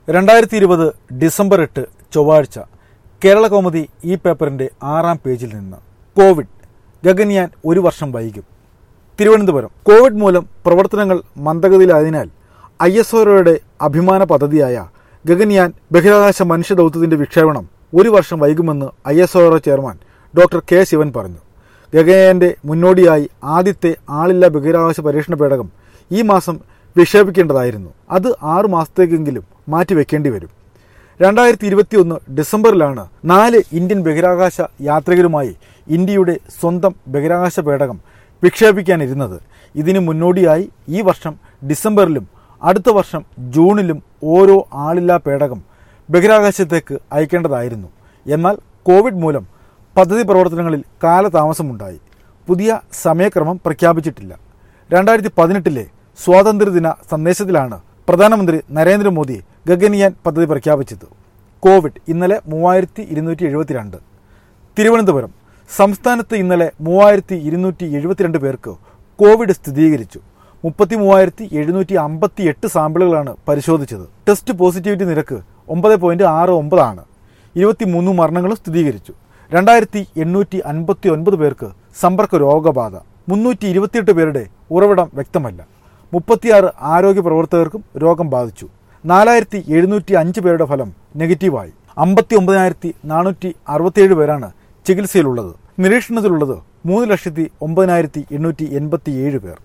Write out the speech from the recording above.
രണ്ടായിരത്തി ഇരുപത് ഡിസംബർ എട്ട് ചൊവ്വാഴ്ച കേരള കൗമുദി ഈ പേപ്പറിന്റെ ആറാം പേജിൽ നിന്ന് കോവിഡ് ഗഗൻയാൻ ഒരു വർഷം വൈകും തിരുവനന്തപുരം കോവിഡ് മൂലം പ്രവർത്തനങ്ങൾ മന്ദഗതിയിലായതിനാൽ ഐ എസ് ഒയുടെ അഭിമാന പദ്ധതിയായ ഗഗൻയാൻ ബഹിരാകാശ മനുഷ്യദൌത്യത്തിന്റെ വിക്ഷേപണം ഒരു വർഷം വൈകുമെന്ന് I S O chairman doctor K Sivan പറഞ്ഞു ഗഗൻയാന്റെ മുന്നോടിയായി ആദ്യത്തെ ആളില്ലാ ബഹിരാകാശ പരീക്ഷണ പേടകം ഈ മാസം വിക്ഷേപിക്കേണ്ടതായിരുന്നു അത് ആറു മാസത്തേക്കെങ്കിലും മാറ്റിവെക്കേണ്ടി വരും രണ്ടായിരത്തി ഇരുപത്തിയൊന്ന് ഡിസംബറിലാണ് നാല് ഇന്ത്യൻ ബഹിരാകാശ യാത്രികരുമായി ഇന്ത്യയുടെ സ്വന്തം ബഹിരാകാശ പേടകം വിക്ഷേപിക്കാനിരുന്നത് ഇതിന് മുന്നോടിയായി ഈ വർഷം ഡിസംബറിലും അടുത്ത വർഷം ജൂണിലും ഓരോ ആളില്ലാ പേടകം ബഹിരാകാശത്തേക്ക് അയക്കേണ്ടതായിരുന്നു എന്നാൽ കോവിഡ് മൂലം പദ്ധതി പ്രവർത്തനങ്ങളിൽ കാലതാമസമുണ്ടായി പുതിയ സമയക്രമം പ്രഖ്യാപിച്ചിട്ടില്ല രണ്ടായിരത്തി പതിനെട്ടിലെ സ്വാതന്ത്ര്യദിന സന്ദേശത്തിലാണ് പ്രധാനമന്ത്രി നരേന്ദ്രമോദി ഗഗൻയാൻ പദ്ധതി പ്രഖ്യാപിച്ചത് കോവിഡ് ഇന്നലെ മൂവായിരത്തി ഇരുന്നൂറ്റി എഴുപത്തിരണ്ട് തിരുവനന്തപുരം സംസ്ഥാനത്ത് ഇന്നലെ മൂവായിരത്തി ഇരുന്നൂറ്റി എഴുപത്തിരണ്ട് പേർക്ക് കോവിഡ് സ്ഥിരീകരിച്ചു മുപ്പത്തി മൂവായിരത്തി എഴുന്നൂറ്റി അമ്പത്തി എട്ട് സാമ്പിളുകളാണ് പരിശോധിച്ചത് ടെസ്റ്റ് പോസിറ്റിവിറ്റി നിരക്ക് ഒമ്പത് പോയിന്റ് ആറ് ഒമ്പതാണ് ഇരുപത്തിമൂന്ന് മരണങ്ങളും സ്ഥിരീകരിച്ചു രണ്ടായിരത്തി എണ്ണൂറ്റി അൻപത്തി ഒൻപത് പേർക്ക് സമ്പർക്ക രോഗബാധ മുന്നൂറ്റി ഇരുപത്തിയെട്ട് പേരുടെ ഉറവിടം വ്യക്തമല്ല മുപ്പത്തിയാറ് ആരോഗ്യ പ്രവർത്തകർക്കും രോഗം ബാധിച്ചു നാലായിരത്തി എഴുന്നൂറ്റി അഞ്ച് പേരുടെ ഫലം നെഗറ്റീവായി അമ്പത്തി ഒമ്പതിനായിരത്തി നാനൂറ്റി അറുപത്തിയേഴ് പേരാണ് ചികിത്സയിലുള്ളത് നിരീക്ഷണത്തിലുള്ളത് മൂന്ന് ലക്ഷത്തി ഒമ്പതിനായിരത്തി എണ്ണൂറ്റി എൺപത്തിയേഴ് പേർ